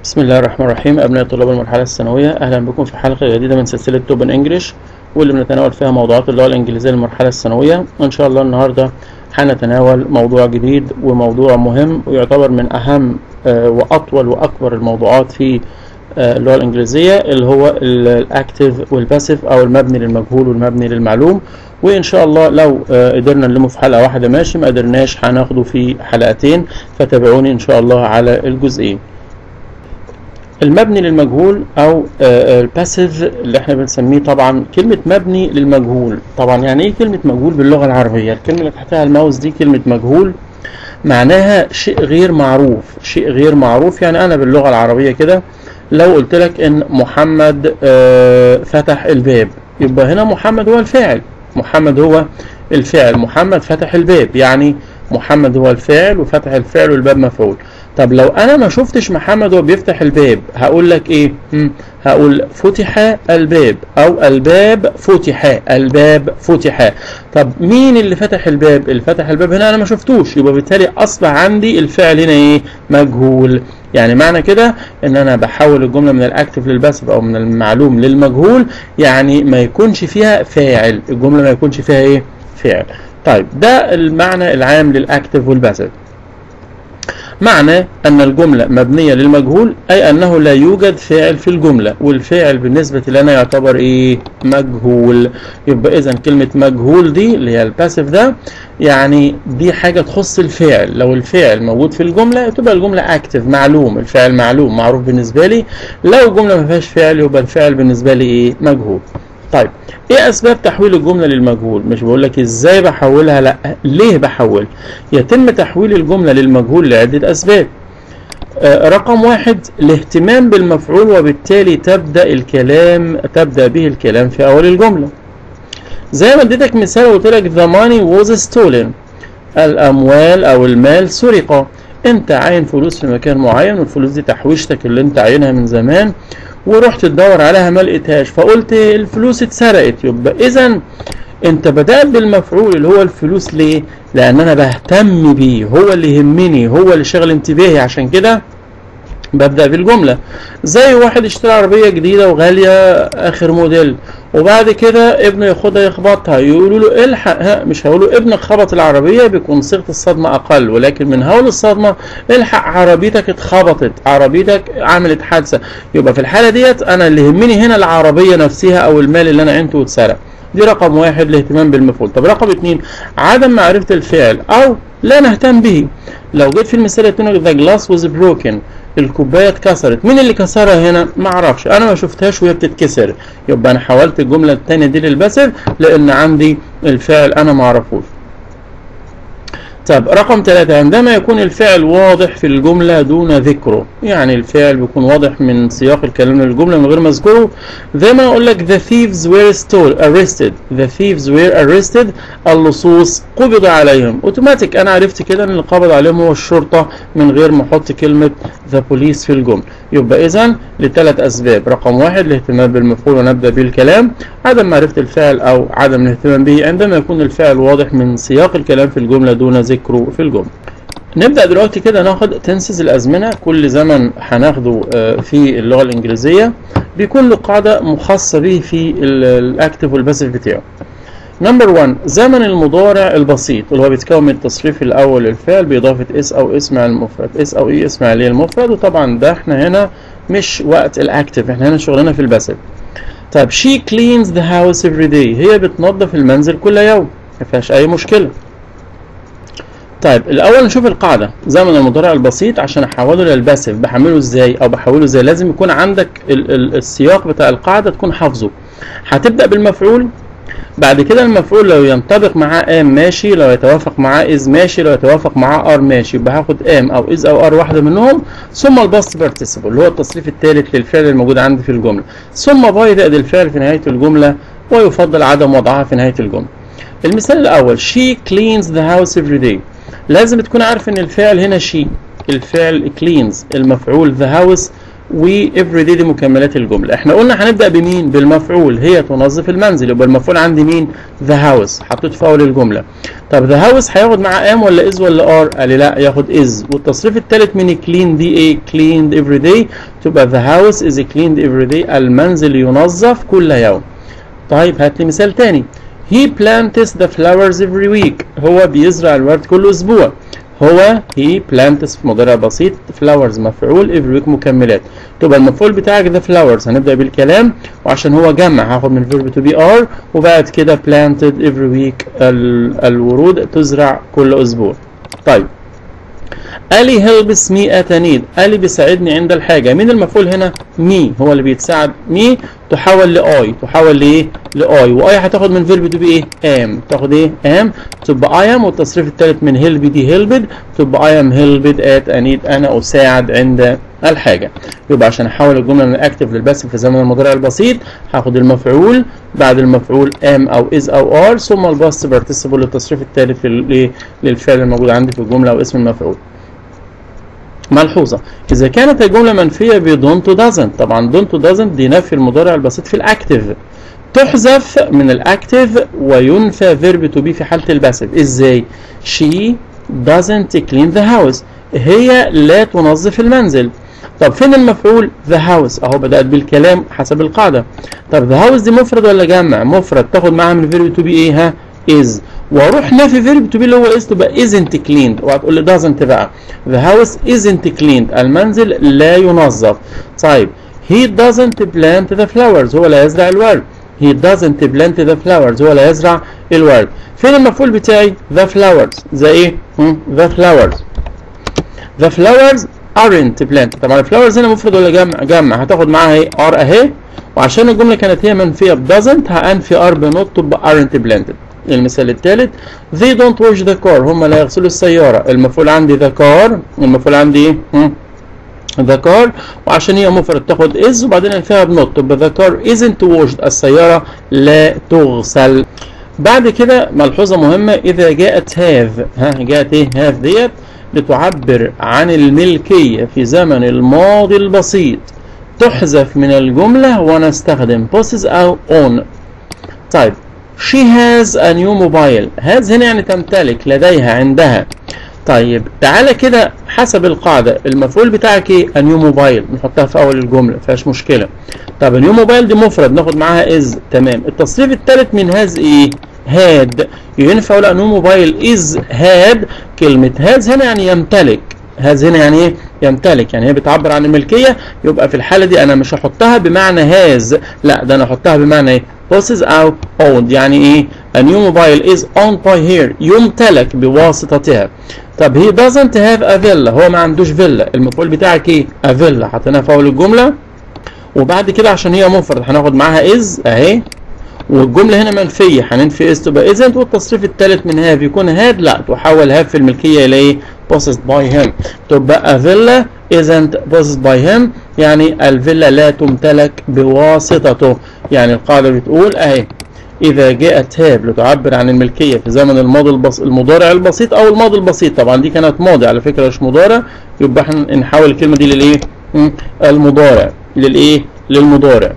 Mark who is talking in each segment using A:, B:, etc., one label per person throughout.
A: بسم الله الرحمن الرحيم أبناء طلاب المرحلة الثانوية أهلا بكم في حلقة جديدة من سلسلة توب انجلش واللي بنتناول فيها موضوعات اللغة الإنجليزية للمرحلة الثانوية وإن شاء الله النهاردة هنتناول موضوع جديد وموضوع مهم ويعتبر من أهم آه، وأطول وأكبر الموضوعات في آه، اللغة الإنجليزية اللي هو الأكتيف والباسيف أو المبني للمجهول والمبني للمعلوم وإن شاء الله لو آه، قدرنا نلمه في حلقة واحدة ماشي ما قدرناش هناخده في حلقتين فتابعوني إن شاء الله على الجزئين المبني للمجهول او الباسيف اللي احنا بنسميه طبعا كلمة مبني للمجهول طبعا يعني ايه كلمة مجهول باللغة العربية الكلمة اللي تحتها الماوس دي كلمة مجهول معناها شيء غير معروف شيء غير معروف يعني انا باللغة العربية كده لو قلت لك ان محمد آه، فتح الباب يبقى هنا محمد هو الفاعل محمد هو الفاعل محمد فتح الباب يعني محمد هو الفاعل وفتح الفعل والباب مفعول طب لو انا ما شفتش محمد وهو بيفتح الباب هقول لك ايه مم. هقول فتح الباب او الباب فتح الباب فتح طب مين اللي فتح الباب اللي فتح الباب هنا انا ما شفتوش يبقى بالتالي اصبح عندي الفعل هنا ايه مجهول يعني معنى كده ان انا بحول الجمله من الاكتف للباسف او من المعلوم للمجهول يعني ما يكونش فيها فاعل الجمله ما يكونش فيها ايه فاعل طيب ده المعنى العام للاكتف والباسف معنى أن الجملة مبنية للمجهول أي أنه لا يوجد فاعل في الجملة والفاعل بالنسبة لنا يعتبر إيه مجهول يبقى إذا كلمة مجهول دي اللي هي الباسيف ده يعني دي حاجة تخص الفاعل لو الفاعل موجود في الجملة تبقى الجملة اكتف معلوم الفاعل معلوم معروف بالنسبة لي لو الجملة ما فيهاش فاعل يبقى الفاعل بالنسبة لي إيه مجهول طيب ايه اسباب تحويل الجمله للمجهول مش بقول لك ازاي بحولها لا ليه بحول يتم تحويل الجمله للمجهول لعده اسباب آه، رقم واحد الاهتمام بالمفعول وبالتالي تبدا الكلام تبدا به الكلام في اول الجمله زي ما اديتك مثال وقلت لك the money was stolen الاموال او المال سرق انت عاين فلوس في مكان معين والفلوس دي تحويشتك اللي انت عاينها من زمان ورحت تدور عليها ما لقيتهاش فقلت الفلوس اتسرقت يبقى اذا انت بدأت بالمفعول اللي هو الفلوس ليه؟ لان انا بهتم بيه هو اللي يهمني هو اللي شغل انتباهي عشان كده ببدأ بالجملة زي واحد اشترى عربية جديدة وغالية آخر موديل وبعد كده ابنه ياخدها يخبطها يقولوا له الحق ها مش هيقولوا ابنك خبط العربية بيكون صيغة الصدمة أقل ولكن من هول الصدمة الحق عربيتك اتخبطت عربيتك عملت حادثة يبقى في الحالة ديت أنا اللي يهمني هنا العربية نفسها أو المال اللي أنا عينته واتسرق دي رقم واحد الاهتمام بالمفعول طب رقم اتنين عدم معرفة الفعل أو لا نهتم به لو جيت في المثال التاني ذا جلاس was broken الكوبايه اتكسرت مين اللي كسرها هنا ما اعرفش انا ما شفتهاش وهي بتتكسر يبقى انا حولت الجمله الثانيه دي للباسف لان عندي الفعل انا ما اعرفوش طب رقم ثلاثة عندما يكون الفعل واضح في الجملة دون ذكره يعني الفعل بيكون واضح من سياق الكلام للجملة من غير ما اذكره زي ما اقول لك the thieves were stole arrested the thieves were arrested اللصوص قبض عليهم اوتوماتيك انا عرفت كده ان اللي قبض عليهم هو الشرطة من غير ما احط كلمة the police في الجملة يبقى اذا لثلاث اسباب رقم واحد الاهتمام بالمفعول ونبدا به الكلام عدم معرفة الفعل او عدم الاهتمام به عندما يكون الفعل واضح من سياق الكلام في الجملة دون ذكره في الجملة نبدأ دلوقتي كده ناخد تنسز الأزمنة كل زمن هناخده آه، في اللغة الإنجليزية بيكون له قاعدة مخصصة به في الأكتف والباسف بتاعه نمبر 1 زمن المضارع البسيط اللي هو بيتكون من التصريف الأول للفعل بإضافة اس أو اسم على المفرد اس أو اي اسم عليه المفرد وطبعا ده احنا هنا مش وقت الأكتف احنا هنا شغلنا في الباسف طيب she cleans the house every day هي بتنظف المنزل كل يوم ما فيهاش أي مشكلة طيب الاول نشوف القاعده زمن المضارع البسيط عشان احوله للباسف بحمله ازاي او بحوله ازاي لازم يكون عندك ال ال السياق بتاع القاعده تكون حافظه هتبدا بالمفعول بعد كده المفعول لو ينطبق معاه ام ماشي لو يتوافق معاه از ماشي لو يتوافق معاه ار ماشي يبقى هاخد ام او از او ار واحده منهم ثم الباست بارتيسيبل اللي هو التصريف الثالث للفعل الموجود عندي في الجمله ثم باي زائد الفعل في نهايه الجمله ويفضل عدم وضعها في نهايه الجمله المثال الاول she cleans the house every day لازم تكون عارف ان الفعل هنا شي الفعل cleans المفعول the house و every day دي مكملات الجملة احنا قلنا هنبدأ بمين بالمفعول هي تنظف المنزل يبقى المفعول عندي مين the house حطيت في أول الجملة طب the house هياخد معاه am ولا is ولا are قال لي لا ياخد is والتصريف الثالث من clean دي ايه cleaned every day تبقى the house is cleaned every day المنزل ينظف كل يوم طيب هات لي مثال تاني he plants the flowers every week هو بيزرع الورد كل اسبوع هو he plants في مضارع بسيط flowers مفعول every week مكملات تبقى المفعول بتاعك the flowers هنبدأ بالكلام وعشان هو جمع هاخد من verb to be are وبعد كده planted every week ال الورود تزرع كل اسبوع طيب ألي helps me at a need ألي بيساعدني عند الحاجة مين المفعول هنا مي هو اللي بيتساعد مي تحول لآي تحول لإيه لآي وآي هتاخد من فيرب تو بي إيه am تاخد إيه am تبقى I am والتصريف الثالث من help دي helped تبقى I am helped at a need أنا أساعد عند الحاجة يبقى عشان أحول الجملة من الأكتف للباسف في زمن المضارع البسيط هاخد المفعول بعد المفعول am أو is أو are ثم الباست participle للتصريف الثالث للفعل الموجود عندي في الجملة أو اسم المفعول ملحوظة إذا كانت الجملة منفية ب don't doesn't طبعا don't doesn't دي نفي المضارع البسيط في الأكتف تحذف من الأكتف وينفى verb to be في حالة الباسف إزاي؟ she doesn't clean the house هي لا تنظف المنزل طب فين المفعول the house اهو بدأت بالكلام حسب القاعدة طب the house دي مفرد ولا جمع مفرد تاخد معاها من verb to be ايه ها is واروح نافي فيرب تو بي اللي هو is تبقى isn't cleaned وهتقول لي doesn't بقى the house isn't cleaned المنزل لا ينظف طيب he doesn't plant the flowers هو لا يزرع الورد he doesn't plant the flowers هو لا يزرع الورد فين المفعول بتاعي the flowers زي ايه the flowers the flowers aren't planted طبعا الفلاورز هنا مفرد ولا جمع جمع هتاخد معاها ايه are اهي وعشان الجمله كانت هي منفيه ب doesn't هانفي are بنوت تبقى aren't planted المثال الثالث they don't wash the car هم لا يغسلوا السيارة المفعول عندي the car المفعول عندي ايه the car وعشان هي مفرد تاخد is وبعدين فيها بنوت تبقى the car isn't washed السيارة لا تغسل بعد كده ملحوظة مهمة إذا جاءت have ها جاءت ايه have ديت لتعبر عن الملكية في زمن الماضي البسيط تحذف من الجملة ونستخدم possess أو own طيب she has a new mobile has هنا يعني تمتلك لديها عندها طيب تعالى كده حسب القاعدة المفعول بتاعك ايه a new mobile نحطها في اول الجملة مفيهاش مشكلة طب النيو موبايل دي مفرد ناخد معاها is تمام التصريف الثالث من has ايه had ينفع ولا نيو موبايل is had كلمة has هنا يعني يمتلك هاز هنا يعني ايه يمتلك يعني هي بتعبر عن الملكيه يبقى في الحاله دي انا مش هحطها بمعنى هاز لا ده انا هحطها بمعنى ايه possess او owned يعني ايه a new mobile is owned by her يمتلك بواسطتها طب he doesn't have a villa هو ما عندوش فيلا المفعول بتاعك ايه a villa حطيناها في اول الجمله وبعد كده عشان هي مفرد هناخد معاها is اهي والجمله هنا منفيه هننفي is تبقى isn't والتصريف الثالث من have يكون had لا تحول have في الملكيه الى ايه possessed by him تبقى a villa isn't possessed by him يعني الفيلا لا تمتلك بواسطته يعني القاعدة بتقول اهي إذا جاءت هاب لتعبر عن الملكية في زمن الماضي البص... المضارع البسيط أو الماضي البسيط طبعا دي كانت ماضي على فكرة مش مضارع يبقى احنا نحول الكلمة دي للإيه؟ المضارع للإيه؟ للمضارع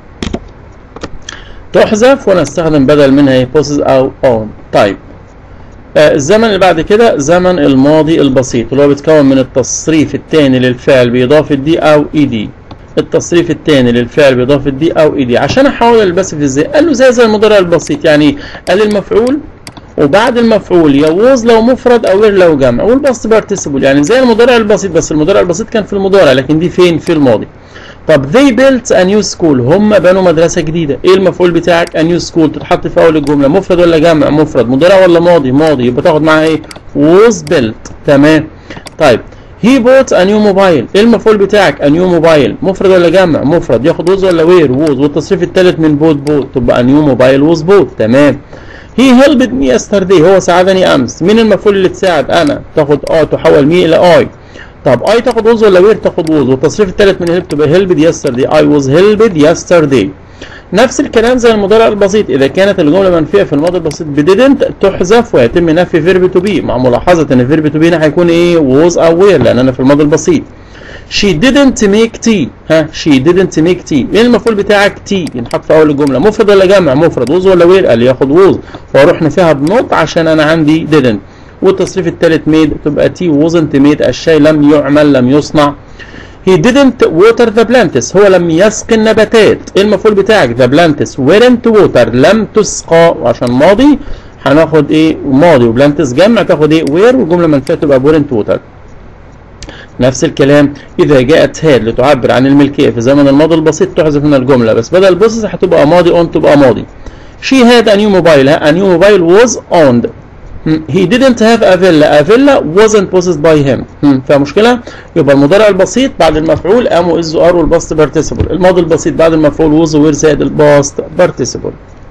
A: تحذف ونستخدم بدل منها ايه possess أو own طيب آه الزمن اللي بعد كده زمن الماضي البسيط اللي هو بيتكون من التصريف الثاني للفعل بإضافة دي أو إي دي التصريف الثاني للفعل بإضافة دي أو إي دي عشان أحول الباسف إزاي؟ قال له زي زي المضارع البسيط يعني قال المفعول وبعد المفعول يوز لو مفرد او غير لو جمع والباست بارتيسيبل يعني زي المضارع البسيط بس المضارع البسيط كان في المضارع لكن دي فين في الماضي طب they built a new school هم بنوا مدرسة جديدة ايه المفعول بتاعك a new school تتحط في اول الجملة مفرد ولا جمع مفرد مضارع ولا ماضي ماضي يبقى تاخد معاها ايه was built تمام طيب he bought a new mobile ايه المفعول بتاعك a new mobile مفرد ولا جمع مفرد ياخد was ولا where was والتصريف الثالث من bought bought تبقى a new mobile was bought تمام he helped me yesterday هو ساعدني امس مين المفعول اللي تساعد انا تاخد اه تحول مي الى اي طب اي تاخد وز ولا وير تاخد وز والتصريف الثالث من هيلب تبقى هيلبد يسترداي اي واز هيلبد يسترداي نفس الكلام زي المضارع البسيط اذا كانت الجمله منفيه في الماضي البسيط بديدنت تحذف ويتم نفي فيرب تو بي مع ملاحظه ان الفيرب تو بي هنا هيكون ايه ووز او وير لان انا في الماضي البسيط she didn't make tea ها she didn't make tea ايه المفعول بتاعك tea ينحط في اول الجمله مفرد ولا جمع مفرد ووز ولا وير قال لي ياخد ووز واروح فيها بنوت عشان انا عندي didn't والتصريف الثالث made تبقى tea wasn't made الشيء لم يعمل لم يصنع he didn't water the plants هو لم يسقي النباتات ايه المفعول بتاعك the plants weren't water لم تسقى وعشان ماضي هناخد ايه ماضي وبلانتس جمع تاخد ايه وير والجمله منفيه تبقى weren't water نفس الكلام اذا جاءت هاد لتعبر عن الملكيه في زمن الماضي البسيط تحذف من الجمله بس بدل بوسس هتبقى ماضي اون تبقى ماضي she had a new mobile a new mobile was owned he didn't have a villa a villa wasn't possessed by him فيها مشكله يبقى المضارع البسيط بعد المفعول قاموا از ار والباست participle الماضي البسيط بعد المفعول was وير زائد الباست participle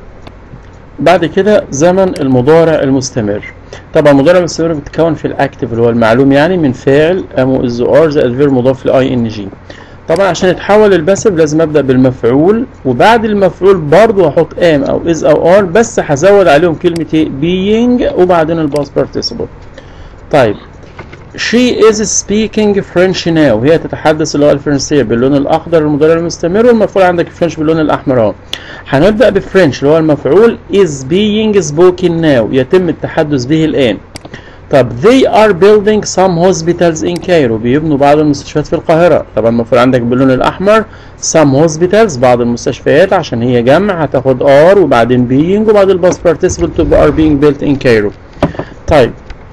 A: بعد كده زمن المضارع المستمر طبعا المضارع المستمر بيتكون في الاكتف اللي هو المعلوم يعني من فاعل قاموا از ار زائد فير مضاف لاي ان جي طبعا عشان يتحول للباسف لازم ابدا بالمفعول وبعد المفعول برضه هحط ام او از او ار بس هزود عليهم كلمه ايه being وبعدين الباست participle طيب she is speaking French now هي تتحدث اللغه الفرنسيه باللون الاخضر المضارع المستمر والمفعول عندك فرنش باللون الاحمر اهو هنبدا بفرنش اللي هو المفعول is being spoken now يتم التحدث به الان طب they are building some hospitals in Cairo بيبنوا بعض المستشفيات في القاهرة طبعا المفروض عندك باللون الأحمر some hospitals بعض المستشفيات عشان هي جمع هتاخد are وبعدين being وبعد الباست participle تبقى are being built in Cairo طيب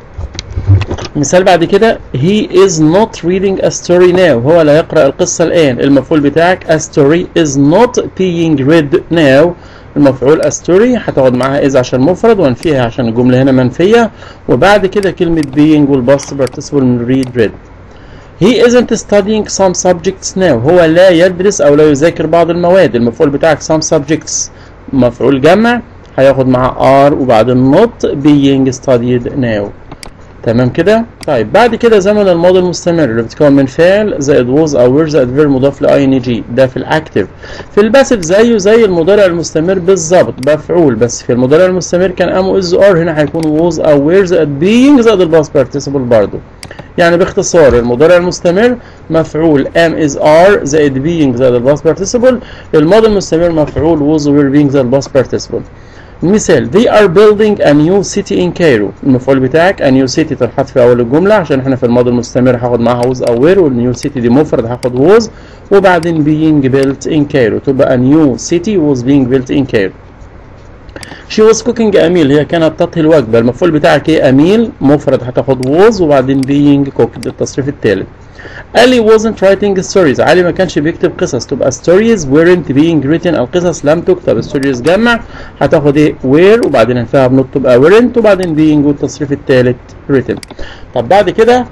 A: مثال بعد كده he is not reading a story now هو لا يقرأ القصة الآن المفعول بتاعك a story is not being read now المفعول a story هتاخد معاها is عشان مفرد وانفيها عشان الجملة هنا منفية وبعد كده كلمة being والباست participle من read read He isn't studying some subjects now هو لا يدرس أو لا يذاكر بعض المواد المفعول بتاعك some subjects مفعول جمع هياخد معاه are وبعدين not being studied now تمام كده طيب بعد كده زمن الماضي المستمر اللي بتكون من فعل زائد was او were زائد verb مضاف ل ing ده في الاكتف في الباسف زيه زي المضارع المستمر بالظبط مفعول بس في المضارع المستمر كان ام is are هنا هيكون was او were زائد being زائد الباست participle برضه يعني باختصار المضارع المستمر مفعول am is are زائد being زائد الباست participle الماضي المستمر مفعول was were being زائد الباست participle مثال they are building a new city in Cairo المفعول بتاعك a new city تنحط في اول الجمله عشان احنا في الماضي المستمر هاخد معاها was او were والنيو city دي مفرد هاخد was وبعدين being built in Cairo تبقى a new city was being built in Cairo she was cooking a meal هي كانت تطهي الوجبه المفعول بتاعك ايه a meal مفرد هتاخد was وبعدين being cooked التصريف الثالث Ali wasn't writing stories علي ما كانش بيكتب قصص تبقى stories weren't being written القصص لم تكتب stories جمع هتاخد ايه were وبعدين انفيها بنوت تبقى weren't وبعدين being والتصريف الثالث written طب بعد كده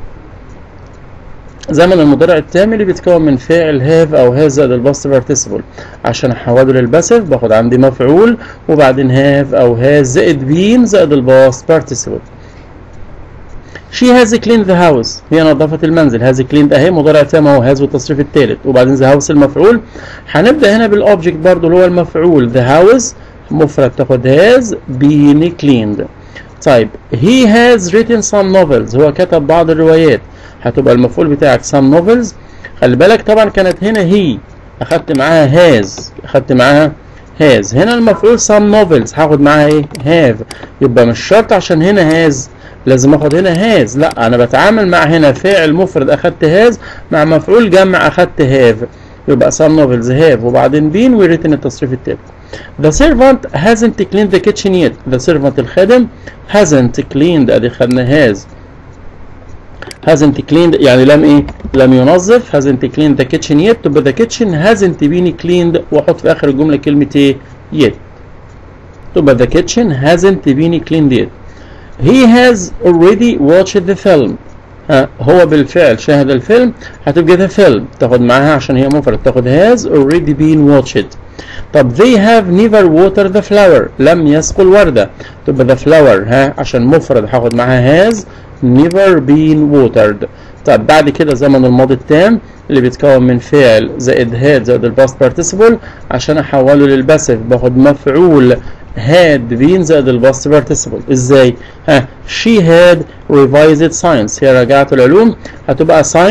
A: زمن المضارع التام اللي بيتكون من فاعل have او has زائد الباست participle عشان احوله للباسف باخد عندي مفعول وبعدين have او has زائد been زائد الباست participle She has cleaned the house هي نظفت المنزل has cleaned اهي مضارع تام اهو has والتصريف الثالث وبعدين the house المفعول هنبدا هنا بالاوبجكت برضو اللي هو المفعول the house مفرد تاخد has been cleaned طيب he has written some novels هو كتب بعض الروايات هتبقى المفعول بتاعك some novels خلي بالك طبعا كانت هنا هي اخدت معاها has اخدت معاها has هنا المفعول some novels هاخد معاها ايه have يبقى مش شرط عشان هنا has لازم اخد هنا هاز لا انا بتعامل مع هنا فاعل مفرد اخدت هاز مع مفعول جمع اخدت هاف يبقى some novels have وبعدين been وريتن التصريف التالي The servant hasn't cleaned the kitchen yet the servant الخادم hasn't cleaned ادي خدنا has hasn't cleaned يعني لم ايه لم ينظف hasn't cleaned the kitchen yet تبقى the kitchen hasn't been cleaned واحط في اخر الجمله كلمه ايه yet تبقى the kitchen hasn't been cleaned yet he has already watched the film ها هو بالفعل شاهد الفيلم هتبقى the film تاخد معاها عشان هي مفرد تاخد has already been watched طب they have never watered the flower لم يسقوا الوردة تبقى the flower ها عشان مفرد هاخد معاها has never been watered طب بعد كده زمن الماضي التام اللي بيتكون من فعل زائد had زائد الباست participle عشان احوله للباسف باخد مفعول had been زائد الباست participle ازاي ها she had revised science هي راجعت العلوم هتبقى science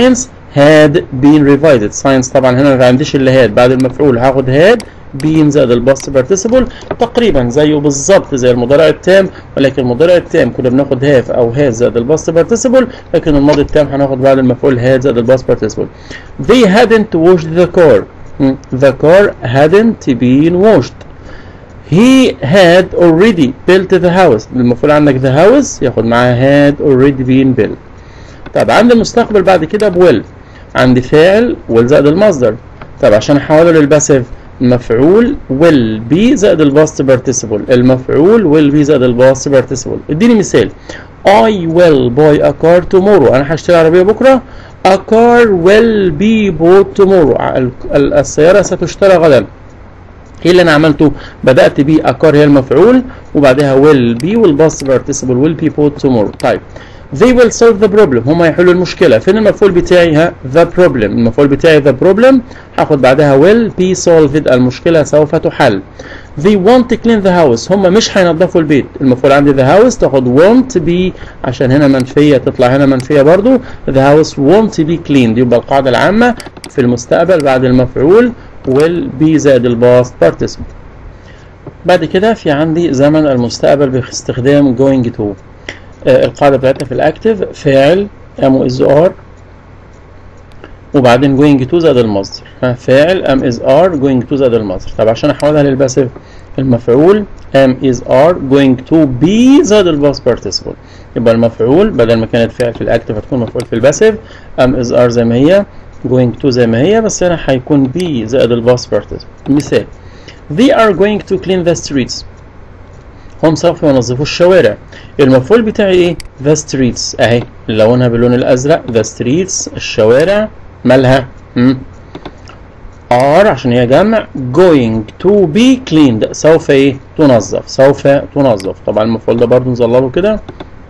A: had been revised ساينس طبعا هنا ما عنديش الا had بعد المفعول هاخد had been زائد الباست participle تقريبا زيه بالظبط زي المضارع التام ولكن المضارع التام كنا بناخد have او has زائد الباست participle لكن الماضي التام هناخد بعد المفعول had زائد الباست participle they hadn't washed the car the car hadn't been washed he had already built the house المفعول عندك the house ياخد معاه had already been built طب عند المستقبل بعد كده بويل عندي فاعل will زائد المصدر طب عشان احوله للباسيف مفعول will be زائد الباست participle المفعول will be زائد الباست participle اديني مثال I will buy a car tomorrow انا هشتري عربية بكرة a car will be bought tomorrow السيارة ستشترى غدا ايه اللي انا عملته بدات بيه a car هي المفعول وبعدها will be والباست participle will be bought tomorrow طيب they will solve the problem هم هيحلوا المشكله فين المفعول بتاعي ها the problem المفعول بتاعي the problem هاخد بعدها will be solved المشكله سوف تحل they want to clean the house هم مش هينظفوا البيت المفعول عندي the house تاخد want to be عشان هنا منفيه تطلع هنا منفيه برضو the house want to be cleaned يبقى القاعده العامه في المستقبل بعد المفعول will be زائد الباست participle بعد كده في عندي زمن المستقبل باستخدام going to آه القاعدة بتاعتها في الأكتف فاعل am is are وبعدين going to زائد المصدر فاعل am is are going to زائد المصدر طب عشان أحولها للباسيف المفعول am is are going to be زائد الباست participle يبقى المفعول بدل ما كانت فاعل في الأكتف هتكون مفعول في الباسيف am is are زي ما هي going to زي ما هي بس هنا هيكون be زائد الباست participle مثال they are going to clean the streets هم سوف ينظفوا الشوارع المفعول بتاعي ايه the streets اهي لونها باللون الازرق the streets الشوارع مالها م? are عشان هي جمع going to be cleaned سوف ايه تنظف سوف تنظف طبعا المفعول ده برضو نظلله كده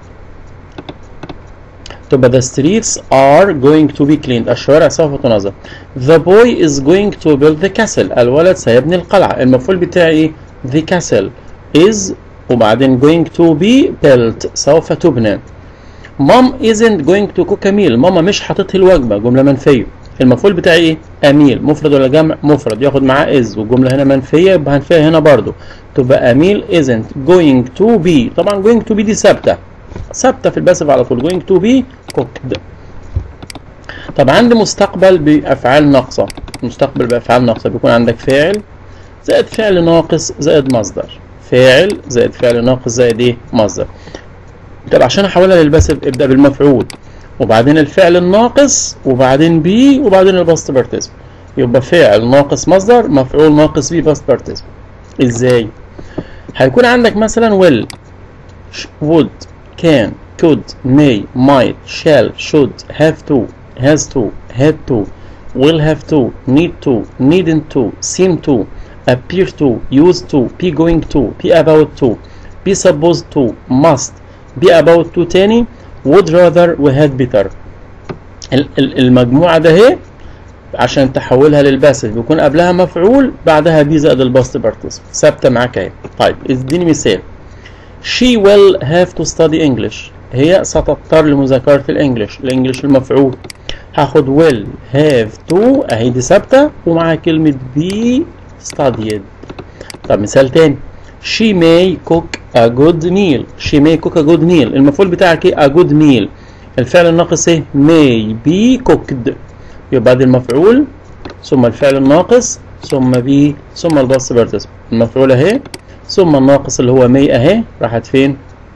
A: تبقى the streets are going to be cleaned الشوارع سوف تنظف the boy is going to build the castle الولد سيبني القلعة المفعول بتاعي ايه the castle is وبعدين going to be built سوف تبنى mom isn't going to cook a meal ماما مش هتطهي الوجبة جملة منفية المفعول بتاعي ايه اميل مفرد ولا جمع مفرد ياخد معاه is والجملة هنا منفية يبقى هنفيها هنا برضو تبقى اميل isn't going to be طبعا going to be دي ثابتة ثابتة في الباسف على طول going to be cooked طب عندي مستقبل بأفعال ناقصة مستقبل بأفعال ناقصة بيكون عندك فاعل زائد فعل ناقص زائد مصدر فاعل زائد فعل ناقص زائد ايه مصدر طب عشان احولها للباسف ابدا بالمفعول وبعدين الفعل الناقص وبعدين بي وبعدين الباست بارتيسيبل يبقى فاعل ناقص مصدر مفعول ناقص بي باست بارتيسيبل ازاي هيكون عندك مثلا will would can could may might shall should have to has to had to will have to need to needn't to seem to appear to used to be going to be about to be supposed to must be about to تاني would rather و had better المجموعة ده اهي عشان تحولها للباسف بيكون قبلها مفعول بعدها بي زائد الباست بارتيسيبل ثابتة معاك اهي طيب اديني مثال she will have to study English هي ستضطر لمذاكرة الانجليش الانجليش المفعول هاخد will have to اهي دي ثابتة ومعاها كلمة be studied طب مثال تاني she may cook a good meal she may cook a good meal المفعول بتاعك ايه a good meal الفعل الناقص ايه may be cooked يبقى دي المفعول ثم الفعل الناقص ثم be ثم الباص بارتيسيبل المفعول اهي ثم الناقص اللي هو may اهي راحت فين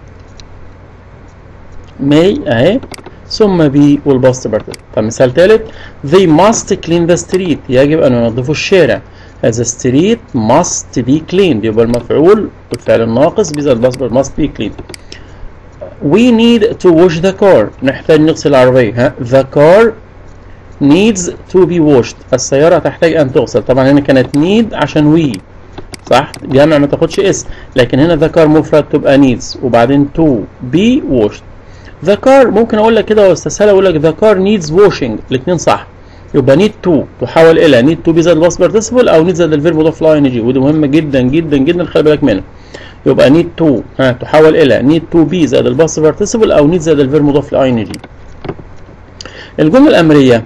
A: may اهي ثم be والباص بارتيسيبل طب مثال ثالث they must clean the street يجب ان ينظفوا الشارع the street must be cleaned يبقى المفعول والفعل الناقص بيزا المصدر must be cleaned we need to wash the car نحتاج نغسل العربية ها the car needs to be washed السيارة تحتاج أن تغسل طبعا هنا كانت need عشان we صح جمع ما تاخدش اس لكن هنا the car مفرد تبقى needs وبعدين to be washed the car ممكن أقول لك كده واستسهل أقول لك the car needs washing الاثنين صح يبقى نيد تو تحول الى نيد تو بي زائد الباس بارتيسيبل او نيد زائد الفيرب مضاف له ان جي ودي مهمه جدا جدا جدا خلي بالك منها يبقى نيد تو ها تحول الى نيد تو بي زائد الباس بارتيسيبل او نيد زائد الفيرب مضاف له ان جي الجمله الامريه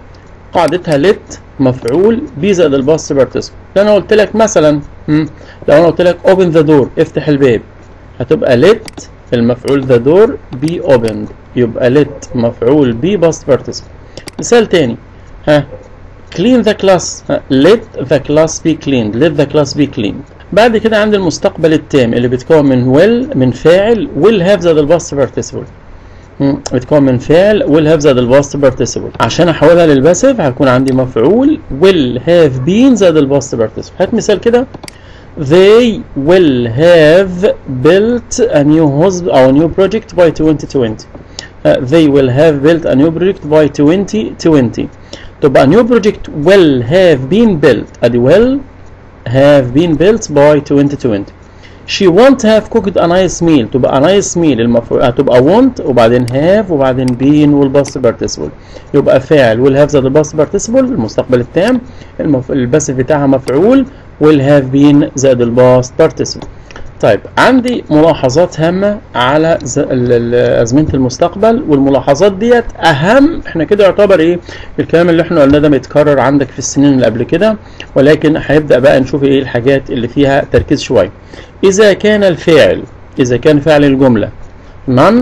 A: قاعدتها let مفعول بي زائد الباست بارتيسيبل لو انا قلت لك مثلا مم، لو انا قلت لك open the door افتح الباب هتبقى let المفعول the door be opened يبقى let مفعول بي باست بارتيسيبل مثال تاني ها clean the class ها. let the class be cleaned let the class be cleaned بعد كده عندي المستقبل التام اللي بيتكون من will من فاعل will have زائد الباست بارتيسيبل مم، بتكون من فعل will have زائد الباست participle عشان احولها للباسيف هيكون عندي مفعول will have been زائد الباست participle هات مثال كده they will have built a new hospital or a new project by 2020 uh, they will have built a new project by 2020 تبقى new project will have been built ادي will have been built by 2020 she won't have cooked a nice meal تبقى a nice meal المفروض هتبقى won't وبعدين have وبعدين been والباست participle يبقى فاعل will have زائد الباست participle المستقبل التام المف... الباسف بتاعها مفعول will have been زائد الباست participle طيب عندي ملاحظات هامة على ز... ال- ال- أزمنة المستقبل والملاحظات ديت أهم احنا كده يعتبر ايه الكلام اللي احنا قلناه ده متكرر عندك في السنين اللي قبل كده ولكن هيبدأ بقى نشوف ايه الحاجات اللي فيها تركيز شوية إذا كان الفعل إذا كان فعل الجملة none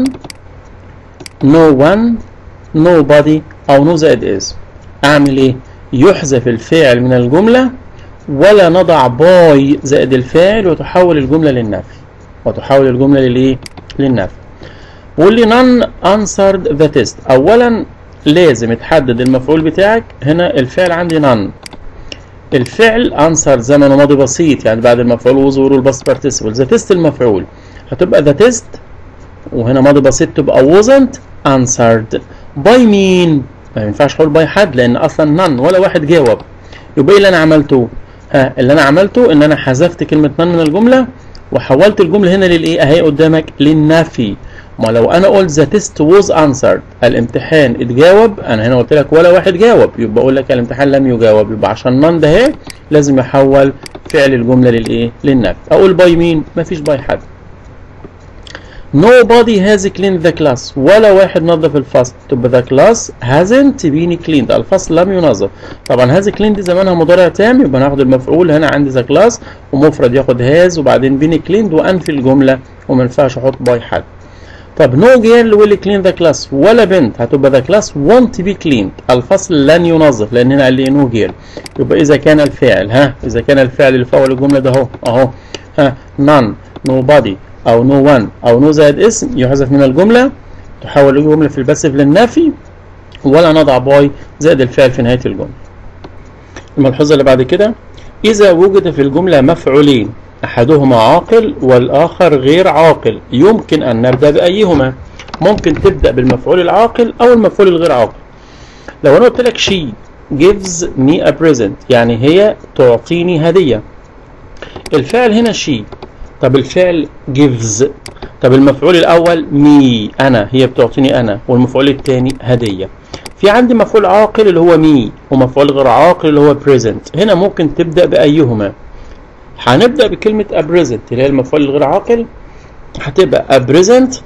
A: no one nobody أو no زائد is أعمل إيه؟ يحذف الفعل من الجملة ولا نضع باي زائد الفاعل وتحول الجملة للنفي وتحول الجملة للإيه؟ للنفي واللي none answered the test أولا لازم تحدد المفعول بتاعك هنا الفعل عندي none الفعل answered زمن ماضي بسيط يعني بعد المفعول وظهور الباست participle the test المفعول هتبقى the test وهنا ماضي بسيط تبقى wasn't answered by مين ما ينفعش اقول باي حد لان اصلا none ولا واحد جاوب يبقى ايه اللي انا عملته ها اللي انا عملته ان انا حذفت كلمه none من الجمله وحولت الجمله هنا للايه اهي قدامك للنفي ما لو انا قلت the test was answered الامتحان اتجاوب انا هنا قلت لك ولا واحد جاوب يبقى اقول لك الامتحان لم يجاوب يبقى عشان none ده اهي لازم يحول فعل الجمله للايه للنفي اقول باي مين مفيش باي حد Nobody has cleaned the class ولا واحد نظف الفصل تبقى the class hasn't been cleaned الفصل لم ينظف طبعا has cleaned زمانها مضارع تام يبقى ناخد المفعول هنا عندي the class ومفرد ياخد has وبعدين been cleaned وانفي الجمله وما ينفعش احط باي حد طب no girl will clean the class ولا بنت هتبقى the class won't be cleaned الفصل لن ينظف لان هنا قال لي no girl يبقى اذا كان الفعل ها اذا كان الفعل اللي في اول الجمله ده اهو اهو ها none nobody او no one او no زائد اسم يحذف من الجمله تحول الجمله في الباسف للنفي ولا نضع باي زائد الفعل في نهايه الجمله الملحوظه اللي بعد كده اذا وجد في الجمله مفعولين احدهما عاقل والاخر غير عاقل يمكن ان نبدا بايهما ممكن تبدا بالمفعول العاقل او المفعول الغير عاقل لو انا قلت لك she gives me a present يعني هي تعطيني هديه الفعل هنا she طب الفعل gives طب المفعول الاول مي انا هي بتعطيني انا والمفعول الثاني هديه في عندي مفعول عاقل اللي هو مي ومفعول غير عاقل اللي هو present هنا ممكن تبدا بايهما هنبدا بكلمه a present اللي هي المفعول الغير عاقل هتبقى a present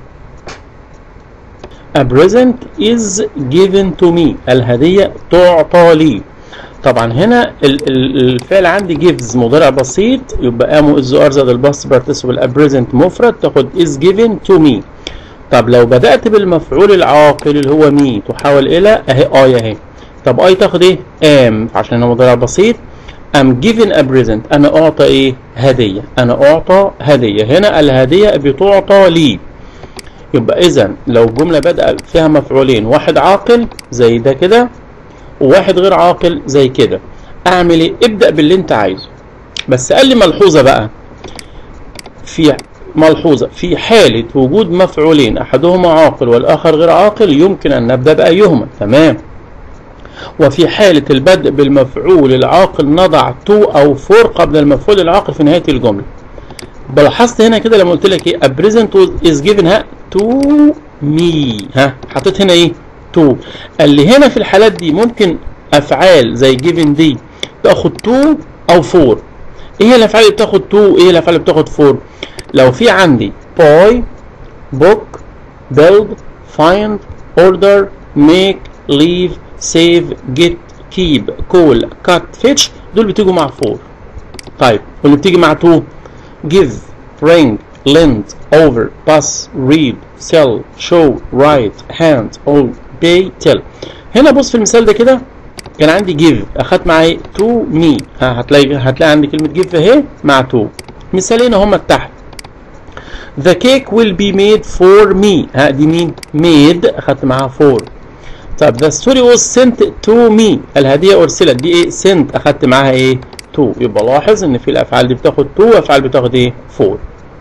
A: a present is given to me الهديه تعطى لي طبعا هنا ال- ال- الفعل عندي gives مضارع بسيط يبقى قاموا از ار زائد الباست participle a present مفرد تاخد is given to me طب لو بدأت بالمفعول العاقل اللي هو مي تحول إلى أهي آي أهي طب آي تاخد إيه؟ am عشان هو مضارع بسيط am given a present أنا أعطى إيه؟ هدية أنا أعطى هدية هنا الهدية بتعطى لي يبقى إذا لو جملة بدأ فيها مفعولين واحد عاقل زي ده كده وواحد غير عاقل زي كده اعمل ايه ابدا باللي انت عايزه بس قال لي ملحوظه بقى في ملحوظه في حاله وجود مفعولين احدهما عاقل والاخر غير عاقل يمكن ان نبدا بايهما تمام وفي حالة البدء بالمفعول العاقل نضع تو أو فور قبل المفعول العاقل في نهاية الجملة. بلاحظت هنا كده لما قلت لك إيه؟ A present is given ها to me ها حطيت هنا إيه؟ تو اللي هنا في الحالات دي ممكن افعال زي given دي تاخد تو او فور ايه هي الافعال اللي بتاخد تو ايه الافعال اللي بتاخد فور لو في عندي buy book build find order make leave save get keep call cut fetch دول بتيجوا مع for طيب واللي بتيجي مع to give bring lend over pass read sell show write hand or pay tell هنا بص في المثال ده كده كان عندي give اخدت معايا to me ها هتلاقي هتلاقي عندي كلمه give اهي مع to مثالين هم تحت The cake will be made for me ها دي مين made اخدت معاها for طب the story was sent to me الهدية أرسلت دي ايه sent أخدت معاها ايه to يبقى لاحظ إن في الأفعال دي بتاخد to وأفعال بتاخد ايه for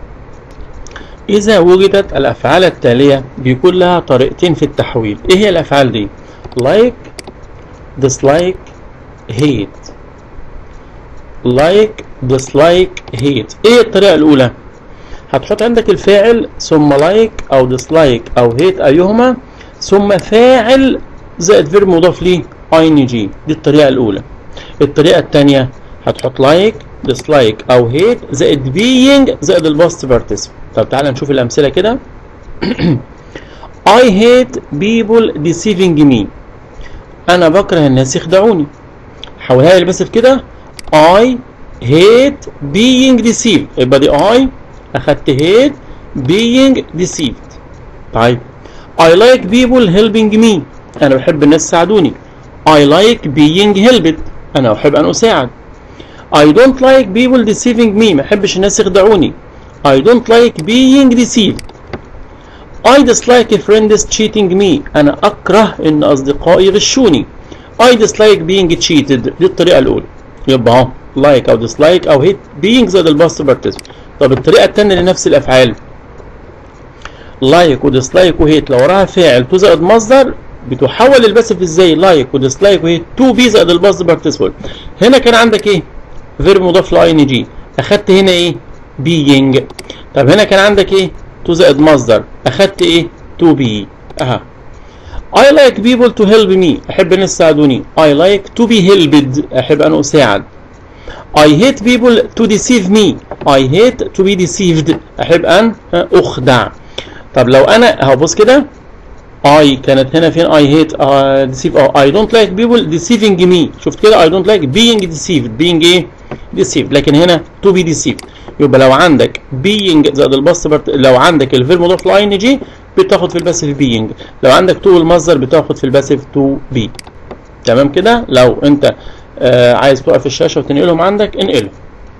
A: إذا وجدت الأفعال التالية بيكون لها طريقتين في التحويل إيه هي الأفعال دي like dislike hate like dislike hate إيه الطريقة الأولى هتحط عندك الفاعل ثم like أو dislike أو hate أيهما ثم فاعل زائد فيرب مضاف ليه ing دي الطريقة الأولى الطريقة الثانية هتحط like dislike أو hate زائد being زائد الباست participle طب تعالى نشوف الأمثلة كده I hate people deceiving me أنا بكره الناس يخدعوني حولها لي بس في كده I hate being deceived يبقى دي I أخدت hate being deceived طيب I like people helping me أنا بحب الناس يساعدوني I like being helped أنا أحب أن أساعد I don't like people deceiving me ما أحبش الناس يخدعوني I don't like being deceived I dislike friends cheating me أنا أكره إن أصدقائي يغشوني I dislike being cheated دي الطريقة الأولى يبقى اهو like أو dislike أو hate being زائد الباست participle طب الطريقة الثانية لنفس الأفعال لايك وديسلايك وهيت لو وراها فاعل تو زائد مصدر بتحول الباسف ازاي لايك وديسلايك وهيت تو بي زائد الباص بارتيسيبل هنا كان عندك ايه فيرب مضاف لاي ان جي اخدت هنا ايه بينج طب هنا كان عندك ايه تو زائد مصدر اخدت ايه تو بي اها I like people to help me احب الناس يساعدوني I like to be helped احب ان اساعد I hate people to deceive me I hate to be deceived احب ان اخدع طب لو انا اهو بص كده I كانت هنا فين I hate uh, deceive oh, I don't like people deceiving me شفت كده I don't like being deceived being ايه deceived لكن هنا to be deceived يبقى لو عندك being زائد الباست لو عندك الفيرب مضاف لاي ان جي بتاخد في الباسيف being لو عندك to المصدر بتاخد في الباسيف to be تمام كده لو انت آه عايز توقف الشاشه وتنقلهم عندك انقله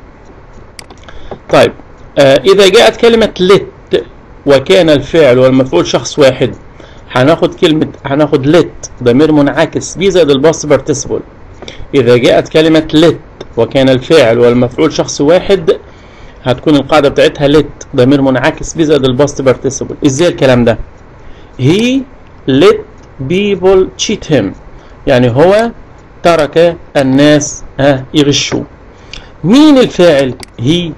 A: طيب آه اذا جاءت كلمه let وكان الفعل والمفعول شخص واحد هناخد كلمة هناخد let ضمير منعكس بي زائد الباست بارتيسيبل إذا جاءت كلمة let وكان الفاعل والمفعول شخص واحد هتكون القاعدة بتاعتها let ضمير منعكس بي زائد الباست بارتيسيبل إزاي الكلام ده؟ he let people cheat him يعني هو ترك الناس ها يغشوا مين الفاعل؟ he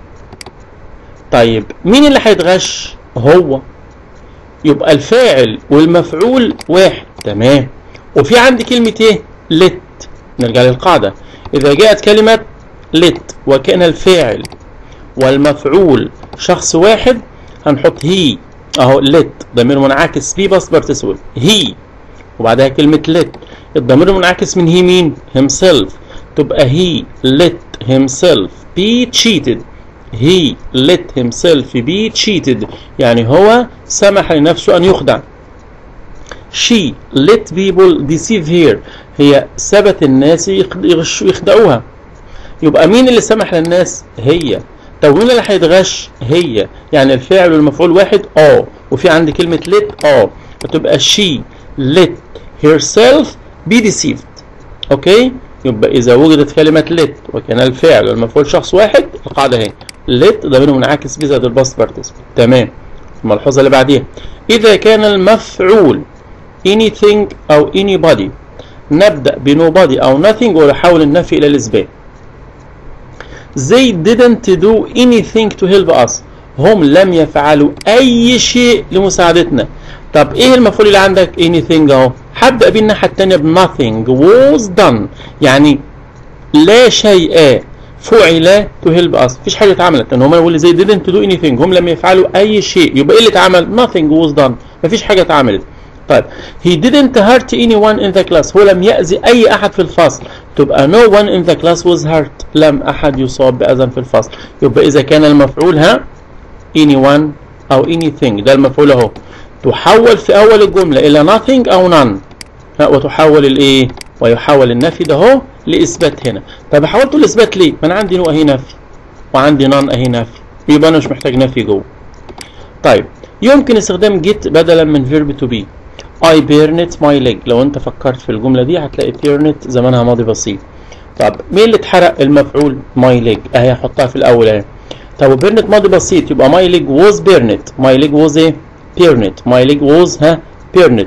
A: طيب مين اللي هيتغش؟ هو يبقى الفاعل والمفعول واحد تمام وفي عندي كلمة ايه let نرجع للقاعدة إذا جاءت كلمة let وكان الفاعل والمفعول شخص واحد هنحط هي اهو let ضمير منعكس في بس بارتيسيبل هي وبعدها كلمة let الضمير المنعكس من هي مين himself تبقى he let himself be cheated he let himself be cheated يعني هو سمح لنفسه أن يخدع she let people deceive her هي سبت الناس يغشوا يخدعوها يبقى مين اللي سمح للناس هي طب مين اللي هيتغش هي يعني الفاعل والمفعول واحد اه وفي عندي كلمة let اه فتبقى she let herself be deceived اوكي يبقى إذا وجدت كلمة let وكان الفاعل والمفعول شخص واحد القاعدة اهي let ضمير منعكس بي زائد الباست بارتيسيبل تمام الملحوظة اللي بعديها إذا كان المفعول anything أو anybody نبدأ ب nobody أو nothing ونحول النفي إلى الإثبات they didn't do anything to help us هم لم يفعلوا أي شيء لمساعدتنا طب إيه المفعول اللي عندك anything أهو هبدأ بيه الناحية التانية ب nothing was done يعني لا شيء فعل to help us مفيش حاجة اتعملت لأن هم يقول زي didn't do anything هم لم يفعلوا أي شيء يبقى إيه اللي اتعمل nothing was done مفيش حاجة اتعملت طيب he didn't hurt anyone in the class هو لم يأذي أي أحد في الفصل تبقى no one in the class was hurt لم أحد يصاب بأذى في الفصل يبقى إذا كان المفعول ها anyone أو anything ده المفعول أهو تحول في أول الجملة إلى nothing أو none ها وتحول الإيه ويحول النفي ده اهو لإثبات هنا طب حولته لإثبات ليه؟ ما أنا عندي نو أهي نفي وعندي نان أهي نفي يبقى أنا مش محتاج نفي جوه طيب يمكن استخدام get بدلا من verb to be I burned my leg لو انت فكرت في الجملة دي هتلاقي burned زمانها ماضي بسيط طب مين اللي اتحرق المفعول my leg اهي هحطها في الاول اهي طب burned ماضي بسيط يبقى my leg was burned my leg was ايه burned my leg was ها burned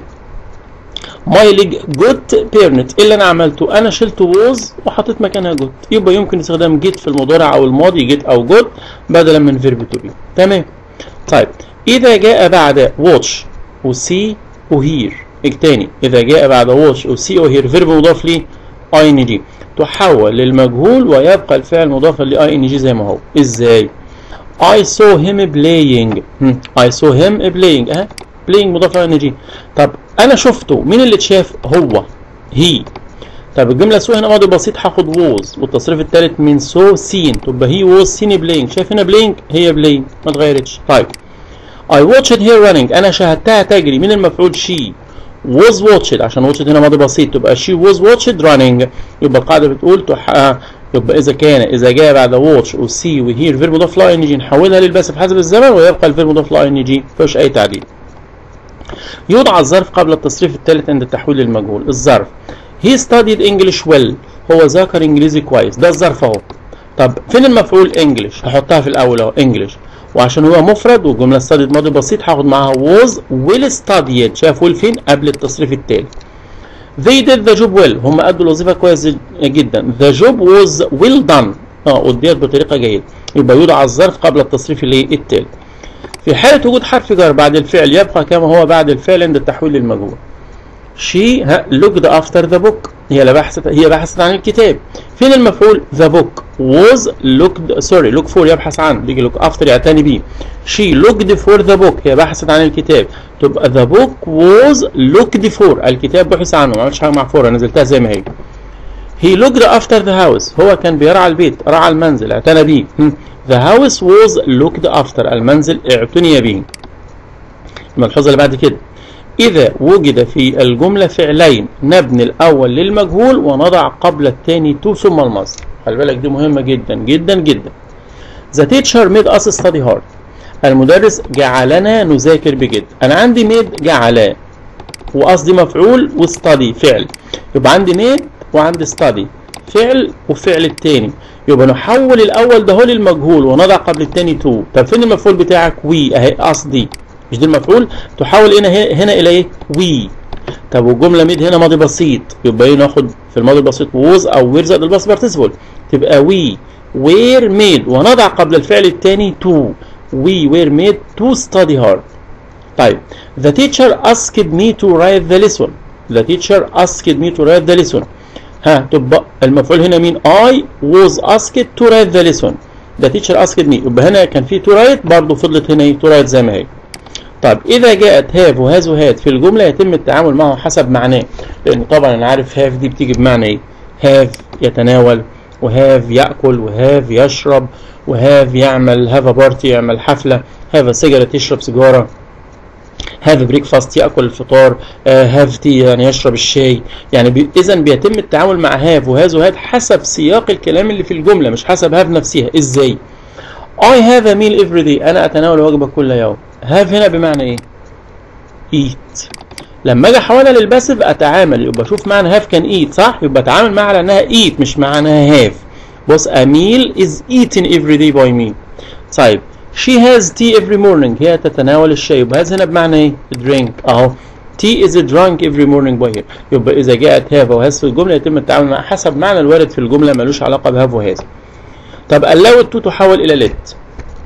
A: my leg got burned ايه اللي انا عملته انا شلت was وحطيت مكانها got يبقى يمكن استخدام get في المضارع او الماضي get او got بدلا من verb to be تمام طيب اذا جاء بعد watch وسي وهير التاني اذا جاء بعد watch وسي وهير فيرب مضاف ليه اي ان جي تحول للمجهول ويبقى الفعل مضافا لاي ان جي زي ما هو ازاي I saw him playing هم. I saw him playing اه playing مضاف لاي ان جي طب انا شفته مين اللي اتشاف هو هي طب الجمله سو هنا ماضي بسيط هاخد was والتصريف الثالث من سو سين تبقى هي was seen playing شايف هنا playing هي playing ما اتغيرتش طيب I watched her running انا شاهدتها تجري مين المفعول she was watched عشان watched هنا ماضي بسيط تبقى she was watched running يبقى القاعده بتقول تح... يبقى اذا كان اذا جاء بعد watch و see و hear فيرب مضاف ل ing نحولها للباسف حسب الزمن ويبقى الفيرب مضاف ل ing مفيش اي تعديل يوضع الظرف قبل التصريف الثالث عند التحويل للمجهول الظرف he studied English well هو ذاكر انجليزي كويس ده الظرف اهو طب فين المفعول انجلش هحطها في الاول اهو انجلش وعشان هو مفرد والجمله studied ماضي بسيط هاخد معاها was well studied شاف well فين قبل التصريف التالي they did the job well هم أدوا الوظيفة كويس جدا the job was well done اه أديت بطريقة جيدة يبقى يوضع الظرف قبل التصريف اللي التالي في حالة وجود حرف جر بعد الفعل يبقى كما هو بعد الفعل عند التحويل للمجهول she looked after the book هي بحثت هي بحثت عن الكتاب فين المفعول the book was looked sorry look for يبحث عن بيجي look after يعتني بيه she looked for the book هي بحثت عن الكتاب تبقى the book was looked for الكتاب بحث عنه ما عملتش حاجه محفوره نزلتها زي ما هي he looked after the house هو كان بيرعى البيت رعى المنزل اعتنى بيه the house was looked after المنزل اعتني به الملحوظه اللي بعد كده إذا وجد في الجملة فعلين نبني الأول للمجهول ونضع قبل الثاني تو ثم المصدر خلي بالك دي مهمة جدا جدا جدا The teacher made us study hard المدرس جعلنا نذاكر بجد أنا عندي made جعلا وقصدي مفعول وستادي فعل يبقى عندي made وعندي study فعل وفعل التاني يبقى نحول الأول ده هو للمجهول ونضع قبل التاني تو طب فين المفعول بتاعك وي أهي قصدي مش دي المفعول تحول هنا هنا الى ايه وي طب والجمله ميد هنا ماضي بسيط يبقى ايه ناخد في الماضي البسيط ووز او وير زائد الباست بارتيسيبل تبقى وي وير ميد ونضع قبل الفعل الثاني تو وي وير ميد تو ستادي هارد طيب the teacher asked me to write the lesson the teacher asked me to write the lesson ها تبقى المفعول هنا مين I was asked to write the lesson the teacher asked me يبقى هنا كان في to write برضه فضلت هنا ايه to write زي ما هي طيب إذا جاءت هاف وهاز وهات في الجملة يتم التعامل معه حسب معناه لأن طبعا أنا عارف هاف دي بتيجي بمعنى إيه هاف يتناول وهاف يأكل وهاف يشرب وهاف يعمل هاف بارتي يعمل حفلة هاف سيجارة يشرب سيجارة هاف بريكفاست ياكل الفطار هاف تي يعني يشرب الشاي يعني بي اذا بيتم التعامل مع هاف وهاز وهات حسب سياق الكلام اللي في الجمله مش حسب هاف نفسها ازاي I have a meal every day انا اتناول وجبه كل يوم هاف هنا بمعنى ايه eat لما اجي احولها للباسف اتعامل يبقى اشوف معنى هاف كان ايت صح يبقى اتعامل معها على انها ايت مش معناها هاف بص a meal is eaten every day by me طيب she has tea every morning هي تتناول الشاي يبقى هذا هنا بمعنى ايه drink اهو tea is drunk every morning by her يبقى اذا جاءت هاف وهاز في الجمله يتم التعامل معها حسب معنى الوارد في الجمله ملوش علاقه بهاف وهاز طب allowed to تحول الى let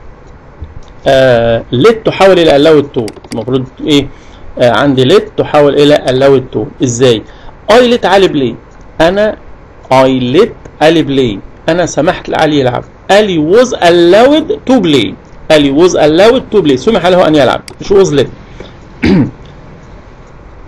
A: آه let تحول الى allowed to المفروض ايه آه عندي let تحول الى allowed to ازاي I let علي بلاي انا I let علي بلاي انا سمحت لعلي يلعب علي was allowed to play علي was allowed to play سمح له ان يلعب مش was let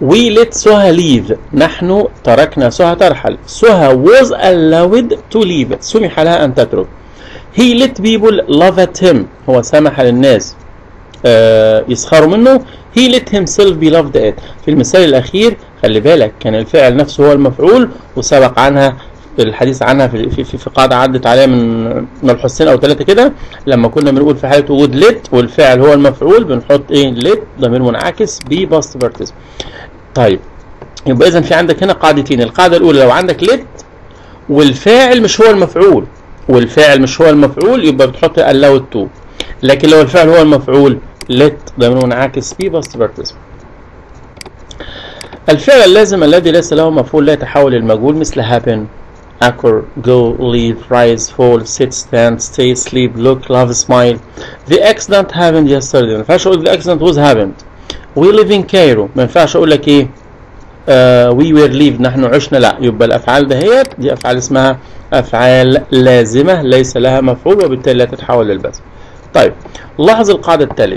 A: we let سهى leave نحن تركنا سهى ترحل سهى was allowed to leave سمح لها أن تترك he let people laugh at him هو سمح للناس آه يسخروا منه he let himself be laughed at في المثال الأخير خلي بالك كان الفعل نفسه هو المفعول وسبق عنها الحديث عنها في في في, في قاعده عدت عليها من من الحصتين او ثلاثه كده لما كنا بنقول في حاله وجود ليت والفعل هو المفعول بنحط ايه ليت ضمير منعكس بي باست بارتيسيبل طيب يبقى اذا في عندك هنا قاعدتين القاعده الاولى لو عندك ليت والفاعل مش هو المفعول والفاعل مش هو المفعول يبقى بتحط allowed to لكن لو الفعل هو المفعول let ضمير منعكس بي باست بارتيسيبل الفعل اللازم الذي ليس له مفعول لا يتحول للمجهول مثل happen occur go leave rise fall sit stand stay sleep look love smile the accident happened yesterday ما ينفعش اقول the accident was happened we live in Cairo ما ينفعش اقول لك ايه uh, we were lived نحن عشنا لا يبقى الافعال دهيت دي افعال اسمها افعال لازمه ليس لها مفعول وبالتالي لا تتحول للبس طيب لاحظ القاعده التاليه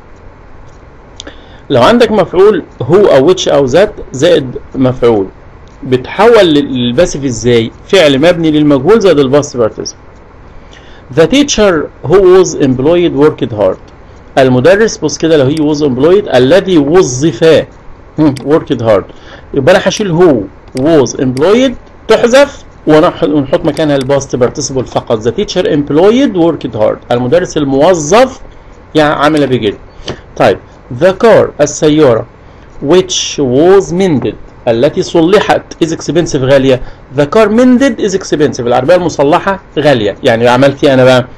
A: لو عندك مفعول هو او which او ذات زائد مفعول بتحول للباسف ازاي فعل مبني للمجهول زائد الباست بارتيسيبل The teacher who was employed worked hard المدرس بص كده لو هي was employed الذي وظف worked hard يبقى انا هشيل هو was employed تحذف ونحط مكانها الباست بارتيسيبل فقط The teacher employed worked hard المدرس الموظف يعني عمل بجد طيب The car السيارة which was mended التي صلحت is expensive غالية the car mended is expensive العربية المصلحة غالية يعني عملت ايه انا بقى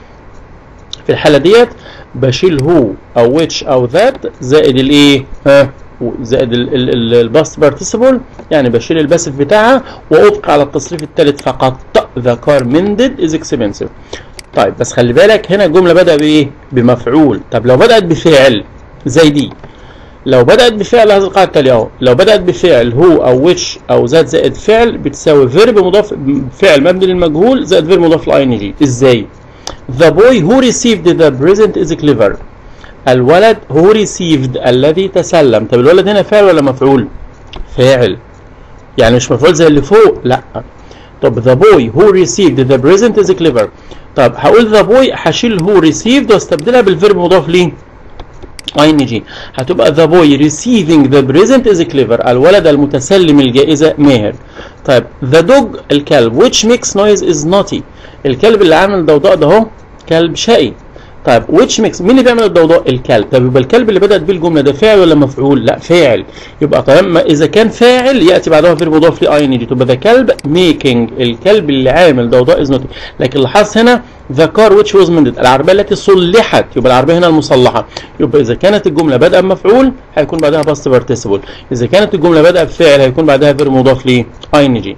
A: في الحالة ديت بشيل هو او which او that زائد الايه ها زائد الباست بارتيسيبل يعني بشيل الباسف بتاعها وابقى على التصريف الثالث فقط the car mended is expensive طيب بس خلي بالك هنا الجملة بدأ بايه بمفعول طب لو بدأت بفعل زي دي لو بدأت بفعل هذه القاعدة التالية اهو لو بدأت بفعل هو أو ويتش أو ذات زائد فعل بتساوي فيرب مضاف فعل مبني للمجهول زائد فيرب مضاف لاي ان جي ازاي؟ The boy who received the present is clever الولد who received الذي تسلم طب الولد هنا فاعل ولا مفعول؟ فاعل يعني مش مفعول زي اللي فوق لا طب the boy who received the present is clever طب هقول the boy هشيل who received واستبدلها بالفيرب مضاف ليه؟ اي ان جي هتبقى the boy receiving the present is clever الولد المتسلم الجائزة ماهر طيب the dog الكلب which makes noise is naughty الكلب اللي عامل ضوضاء ده اهو كلب شقي طيب which makes مين اللي بيعمل الضوضاء الكلب طب يبقى الكلب اللي بدأت بيه الجملة ده فاعل ولا مفعول لا فاعل يبقى طالما اذا كان فاعل ياتي بعدها فيرب مضاف لاي ان جي تبقى ده كلب making الكلب اللي عامل ضوضاء is naughty لكن لاحظت هنا the car which was mended العربية التي صلحت يبقى العربية هنا المصلحة يبقى إذا كانت الجملة بادئة بمفعول هيكون بعدها past participle إذا كانت الجملة بادئة بفعل هيكون بعدها فيرب مضاف ل ing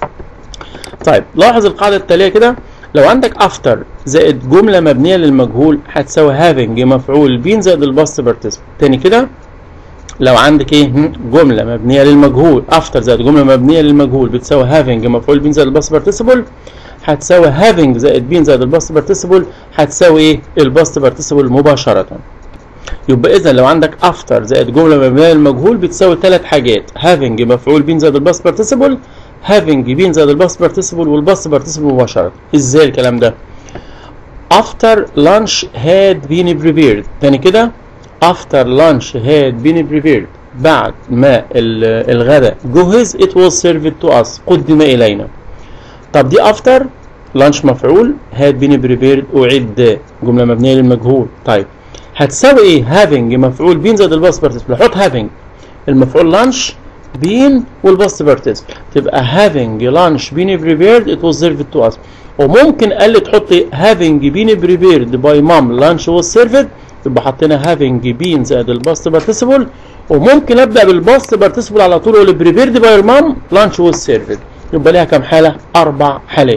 A: طيب لاحظ القاعدة التالية كده لو عندك after زائد جملة مبنية للمجهول هتساوي having مفعول بين زائد الباست participle تاني كده لو عندك ايه جملة مبنية للمجهول after زائد جملة مبنية للمجهول بتساوي having مفعول بين زائد الباست participle هتساوي having زائد being زائد الباست بارتيسيبل هتساوي ايه الباست بارتيسيبل مباشرة يبقى اذا لو عندك after زائد جملة مبنية للمجهول بتساوي ثلاث حاجات having مفعول being زائد الباست بارتيسيبل having being زائد الباست بارتيسيبل والباست بارتيسيبل مباشرة ازاي الكلام ده after lunch had been prepared تاني كده after lunch had been prepared بعد ما الغداء جهز it was served to us قدم إلينا طب دي after lunch مفعول had been prepared أعد جملة مبنية للمجهول طيب هتساوي ايه having مفعول بين زائد الباست بارتيسيبل حط having المفعول lunch بين والباست بارتيسيبل تبقى having lunch been prepared it was served to us وممكن قال تحط having been prepared by mom lunch was served يبقى حطينا having been زائد الباست بارتيسيبل وممكن ابدا بالباست بارتيسيبل على طول اقول prepared by mom lunch was served يبقى ليها كم حالة؟ أربع حالات.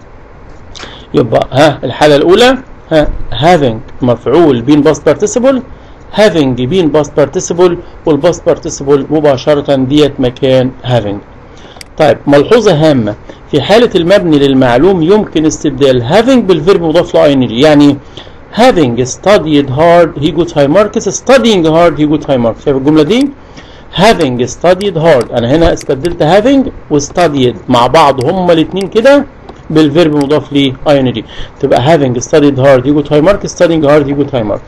A: يبقى ها الحالة الأولى ها having مفعول بين باست بارتيسيبل having بين باست بارتيسيبل والباست بارتيسيبل مباشرة ديت مكان having. طيب ملحوظة هامة في حالة المبني للمعلوم يمكن استبدال having بالفيرب مضاف ل ing يعني having studied hard he got high marks studying hard he got high marks شايف الجملة دي؟ having studied hard انا هنا استبدلت having و studied مع بعض هما الاثنين كده بالفيرب مضاف ليه ing تبقى having studied hard يجوا تايم مارك studying hard يجوا تايم مارك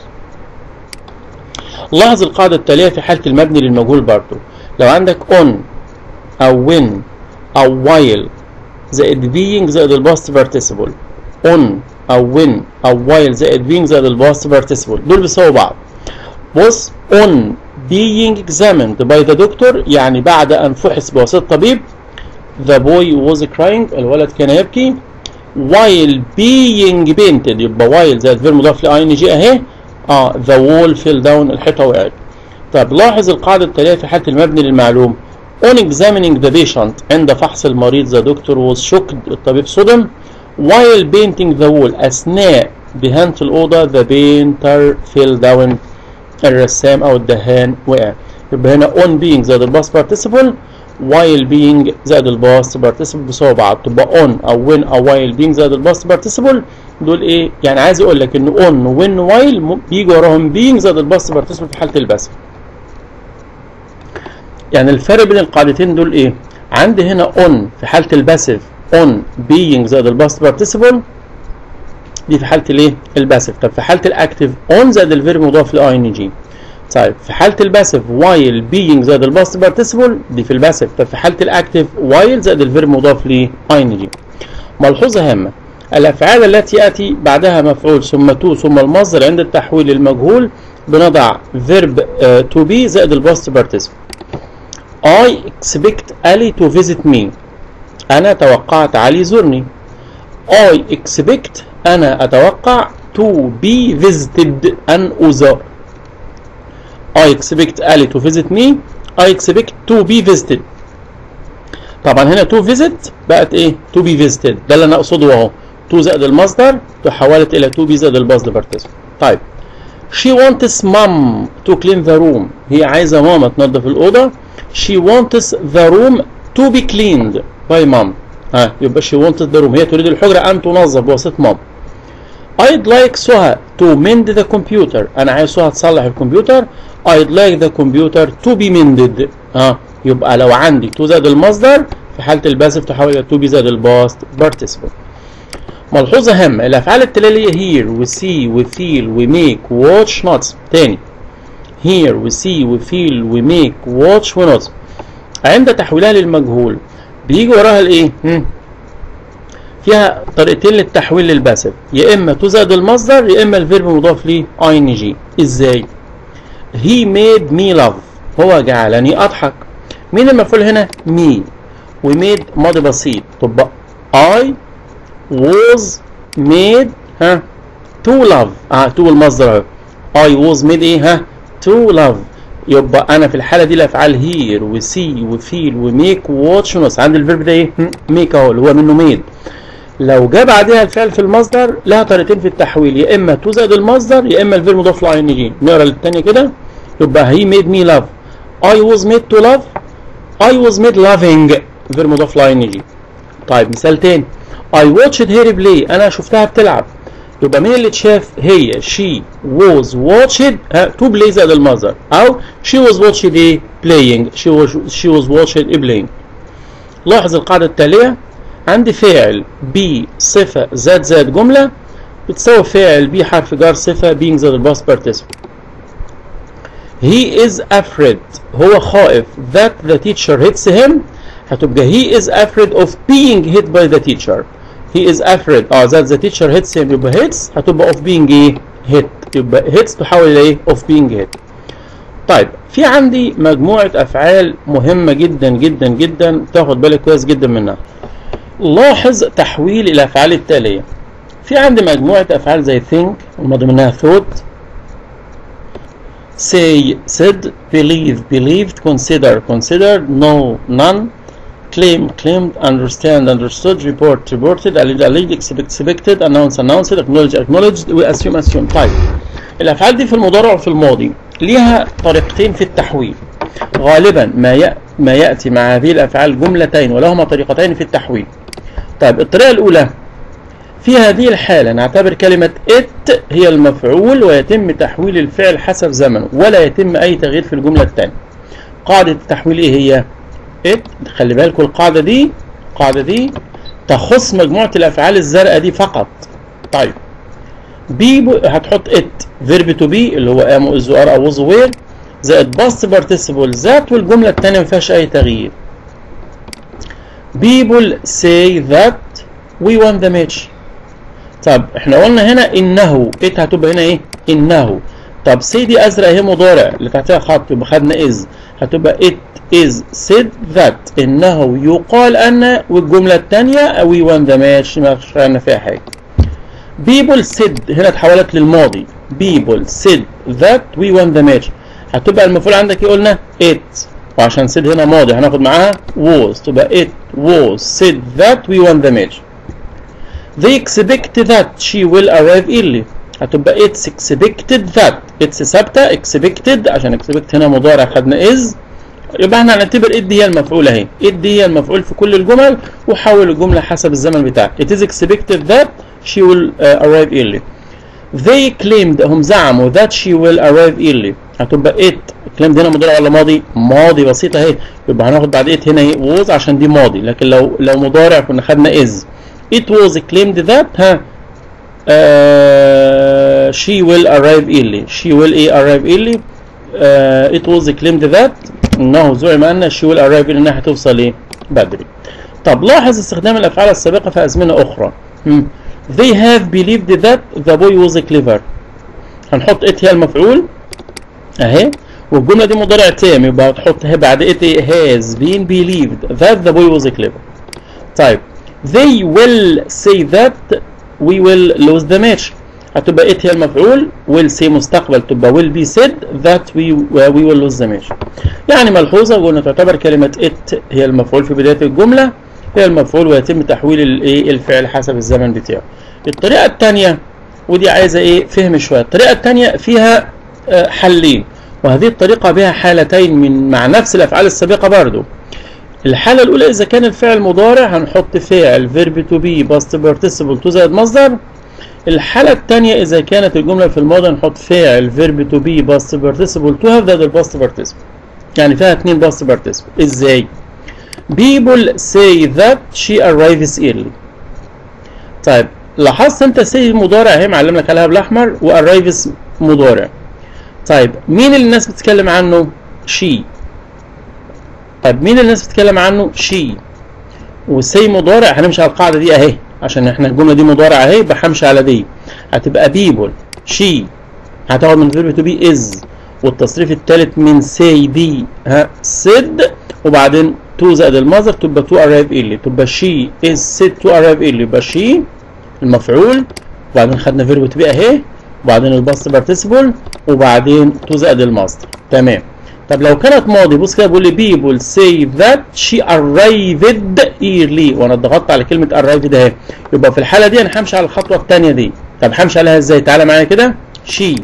A: لاحظ القاعدة التالية في حالة المبني للمجهول برضو لو عندك on أو when أو while زائد being زائد الباست participle on أو when أو while زائد being زائد الباست participle دول بيساووا بعض بص on being examined by the doctor يعني بعد أن فحص بواسطة طبيب the boy was crying الولد كان يبكي while being painted يبقى while زائد فيرب مضاف ل ing اهي اه the wall fell down الحيطة وقعت طب لاحظ القاعدة التالية في حالة المبني للمعلوم on examining the patient عند فحص المريض the doctor was shocked الطبيب صدم while painting the wall أثناء دهانة الأوضة the painter fell down الرسام أو الدهان وقع يبقى هنا on being زائد الباست participle while being زائد الباست participle بيساوي بعض تبقى on أو when أو while being زائد الباست participle دول إيه؟ يعني عايز أقول لك إن on when while بيجي وراهم being زائد الباست participle في حالة البث يعني الفرق بين القاعدتين دول ايه عندي هنا on في حالة الباسيف on being زائد الباست participle دي في حالة الايه الباسيف طب في حالة الاكتف on زائد الفيرب مضاف ل ing طيب في حالة الباسيف while being زائد الباست participle دي في الباسيف طب في حالة الاكتف while زائد الفيرب مضاف ل ing ملحوظة هامة الافعال التي ياتي بعدها مفعول ثم تو ثم المصدر عند التحويل للمجهول بنضع فيرب to be زائد الباست participle I expect Ali to visit me. أنا توقعت علي يزورني. I expect أنا أتوقع to be visited أن أزار. I expect Ali to visit me. I expect to be visited. طبعا هنا to visit بقت ايه؟ to be visited ده اللي انا اقصده اهو. to زائد المصدر تحولت الى to be زائد الباص participle. طيب She wants mom to clean the room. هي عايزة ماما تنظف الأوضة. She wants the room to be cleaned by mom. ها يبقى she wants the room. هي تريد الحجرة أن تنظف بواسطة مام. I'd like سهى to mend the computer. أنا عايز سهى تصلح الكمبيوتر. I'd like the computer to be mended. ها يبقى لو عندي to زائد المصدر في حالة الباسف تحول إلى to be زائد الباست participle. ملحوظة هامة الأفعال التالية hear و see و feel و make و watch not تاني hear و see و feel و make و watch و not عند تحويلها للمجهول بيجي وراها الايه؟ فيها طريقتين للتحويل للباسف يا اما تزاد المصدر يا اما الفيرب مضاف ليه ing ازاي؟ he made me laugh هو جعلني اضحك مين المفعول هنا؟ me و made ماضي بسيط طب I was made ها to love اه to المصدر I was made ايه ها to love يبقى انا في الحاله دي الافعال هير وسي وفيل وميك وواتش ونص عند الفيرب ده ايه ميك اهو اللي هو منه ميد لو جاء بعدها الفعل في المصدر لها طريقتين في التحويل يا اما تو زائد المصدر يا اما الفيرب مضاف له ان جي نقرا الثانيه كده يبقى هي ميد مي لاف I was made to love I was made loving فيرب مضاف له ان جي طيب مثال تاني I watched her play انا شفتها بتلعب يبقى مين اللي اتشاف هي she was watched ها to play زائد المصدر او she was watched ايه playing she was she was watched playing لاحظ القاعدة التالية عندي فاعل ب صفة زاد زائد جملة بتساوي فاعل ب حرف جر صفة being زائد الباست participle he is afraid هو خائف that the teacher hits him هتبقى he is afraid of being hit by the teacher he is afraid اه that the teacher hits him يبقى hits هتبقى of being ايه hit يبقى hits تحول الى ايه of being hit طيب في عندي مجموعة أفعال مهمة جدا جدا جدا تاخد بالك كويس جدا منها لاحظ تحويل الأفعال التالية في عندي مجموعة أفعال زي think الماضي منها thought say said believe believed consider considered know none claim claimed understand understood report reported allege alleged expect expected announce announced acknowledge acknowledged assume assume طيب الافعال دي في المضارع وفي الماضي ليها طريقتين في التحويل غالبا ما ي... ما ياتي مع هذه الافعال جملتين ولهما طريقتين في التحويل طيب الطريقه الاولى في هذه الحالة نعتبر كلمة it هي المفعول ويتم تحويل الفعل حسب زمنه ولا يتم أي تغيير في الجملة الثانية. قاعدة التحويل ايه هي it خلي بالكم القاعدة دي القاعدة دي تخص مجموعة الافعال الزرقاء دي فقط طيب بي هتحط it verb to be اللي هو am is are او was were زائد past participle ذات والجملة التانية ما فيهاش اي تغيير people say that we won the match طب احنا قلنا هنا انه it هتبقى هنا ايه انه طب سي دي ازرق اهي مضارع اللي تحتها خط يبقى خدنا از هتبقى it is said that انه يقال ان والجمله الثانيه we won the match ما خدنا فيها حاجه people said هنا اتحولت للماضي people said that we won the match هتبقى المفعول عندك ايه قلنا it وعشان said هنا ماضي هناخد معاها was تبقى it was said that we won the match they expect that she will arrive early هتبقى it's expected that it's ثابتة expected عشان expect هنا مضارع خدنا is يبقى احنا هنعتبر it دي هي المفعول اهي it دي هي المفعول في كل الجمل وحول الجملة حسب الزمن بتاعك it is expected that she will uh, arrive early they claimed هم زعموا that she will arrive early هتبقى it claimed هنا مضارع ولا ماضي ماضي بسيطة اهي يبقى هناخد بعد it هنا ايه was عشان دي ماضي لكن لو لو مضارع كنا خدنا is it was claimed that ها uh, she will arrive early she will ايه arrive early uh, it was claimed that انه زعم ان she will arrive early انها هتوصل ايه بدري طب لاحظ استخدام الافعال السابقه في ازمنه اخرى hmm. they have believed that the boy was clever هنحط it هي المفعول اهي والجمله دي مضارع تام يبقى هتحط بعد it has been believed that the boy was clever طيب they will say that we will lose the match هتبقى it هي المفعول will say مستقبل تبقى will be said that we we will lose the match يعني ملحوظة قلنا تعتبر كلمة it هي المفعول في بداية الجملة هي المفعول ويتم تحويل الايه الفعل حسب الزمن بتاعه الطريقة الثانية ودي عايزة ايه فهم شوية الطريقة الثانية فيها حلين وهذه الطريقة بها حالتين من مع نفس الأفعال السابقة برضو الحالة الأولى إذا كان الفعل مضارع هنحط فاعل verb to be past participle to زائد مصدر الحالة الثانية إذا كانت الجملة في الماضي هنحط فاعل verb to be past participle to have زائد الباست participle يعني فيها اتنين past participle إزاي؟ people say that she arrives early طيب لاحظت أنت say مضارع اهي معلم لك عليها بالأحمر وarrives مضارع طيب مين اللي الناس بتتكلم عنه؟ she طيب مين اللي الناس بتتكلم عنه؟ شي وسي مضارع هنمشي على القاعده دي اهي عشان احنا الجمله دي مضارع اهي يبقى همشي على دي هتبقى بيبول شي هتاخد من فيرب تو بي از والتصريف الثالث من سي دي ها سيد وبعدين تو زائد المصدر تبقى تو ارايف ايرلي تبقى شي از سيد تو ارايف ايرلي يبقى شي المفعول وبعدين خدنا فيرب تو بي اهي وبعدين الباست بارتيسيبل وبعدين تو زائد المصدر تمام طب لو كانت ماضي بص كده بيقول لي people say that she arrived early وانا ضغطت على كلمه arrived اهي يبقى في الحاله دي انا همشي على الخطوه الثانيه دي طب همشي عليها ازاي تعالى معايا كده she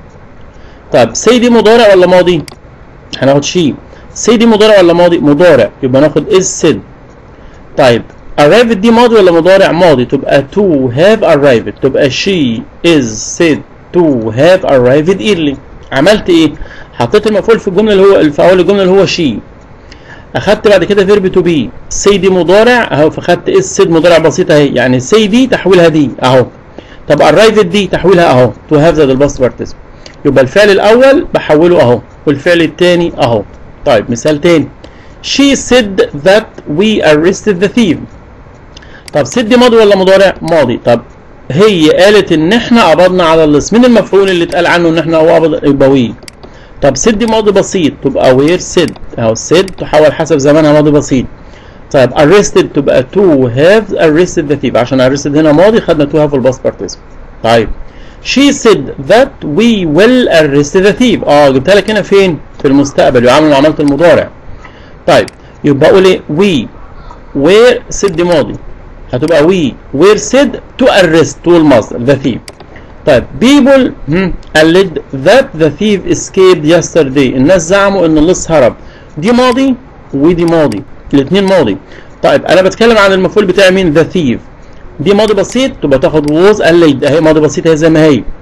A: طب say دي مضارع ولا ماضي هناخد she say دي مضارع ولا ماضي مضارع يبقى ناخد is said طيب arrived دي ماضي ولا مضارع ماضي تبقى to have arrived تبقى she is said to have arrived early عملت ايه حطيت المفعول في الجمله اللي هو في اول الجمله اللي هو شي اخدت بعد كده فيرب تو بي سي دي مضارع اهو فاخدت اس سيد مضارع بسيط اهي يعني سي دي تحويلها دي اهو طب ارايفد دي تحويلها اهو تو هاف زائد الباست بارتيسيبل يبقى الفعل الاول بحوله اهو والفعل الثاني اهو طيب مثال تاني she said that we arrested the thief طب said دي ماضي ولا مضارع ماضي طب هي قالت ان احنا قبضنا على اللص مين المفعول اللي اتقال عنه ان احنا هو قبض يبقى وي طب سد ماضي بسيط تبقى وير سد اهو سد تحول حسب زمانها ماضي بسيط طيب arrested تبقى to have arrested the thief عشان arrested هنا ماضي خدنا to have الباست بارتيسيبل طيب she said that we will arrest the thief اه جبتها لك هنا فين في المستقبل يعامل معامله المضارع طيب يبقى اقول ايه we were said ماضي هتبقى we were said to arrest to المصدر the thief طيب people hmm, alleged that the thief escaped yesterday الناس زعموا ان اللص هرب دي ماضي ودي ماضي الاثنين ماضي طيب انا بتكلم عن المفعول بتاعي مين the thief دي ماضي بسيط تبقى تاخد was alleged اهي ماضي بسيط اهي زي ما هي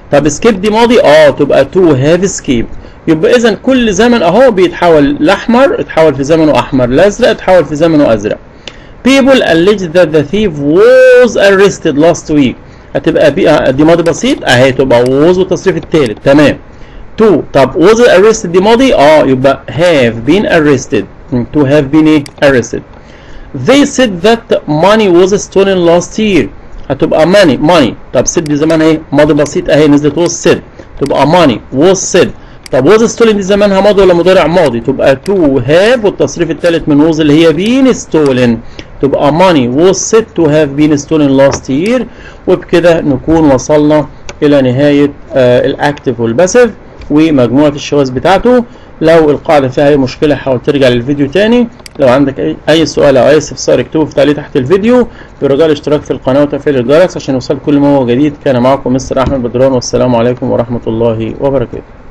A: طب سكيب دي ماضي اه تبقى تو هاف سكيب يبقى اذا كل زمن اهو بيتحول لاحمر اتحول في زمنه احمر لازرق اتحول في زمنه ازرق people alleged that the thief was arrested last week هتبقى بي... دي ماضي بسيط اهي تبقى was والتصريف الثالث تمام تو طب was arrested دي ماضي اه يبقى have been arrested to have been ايه arrested they said that money was stolen last year هتبقى money money طب said دي زمانها ايه ماضي بسيط اهي نزلت was said تبقى money was said طب was stolen دي زمانها ماضي ولا مضارع ماضي تبقى to have والتصريف الثالث من was اللي هي been stolen تبقى money was said to have been stolen last year وبكده نكون وصلنا الى نهاية آه الاكتف والباسيف ومجموعة الشواذ بتاعته لو القاعدة فيها أي مشكلة حاول ترجع للفيديو تاني لو عندك أي, أي سؤال أو أي استفسار اكتبه في تعليق تحت الفيديو برجاء الاشتراك في القناة وتفعيل الجرس عشان يوصل كل ما هو جديد كان معكم مستر أحمد بدران والسلام عليكم ورحمة الله وبركاته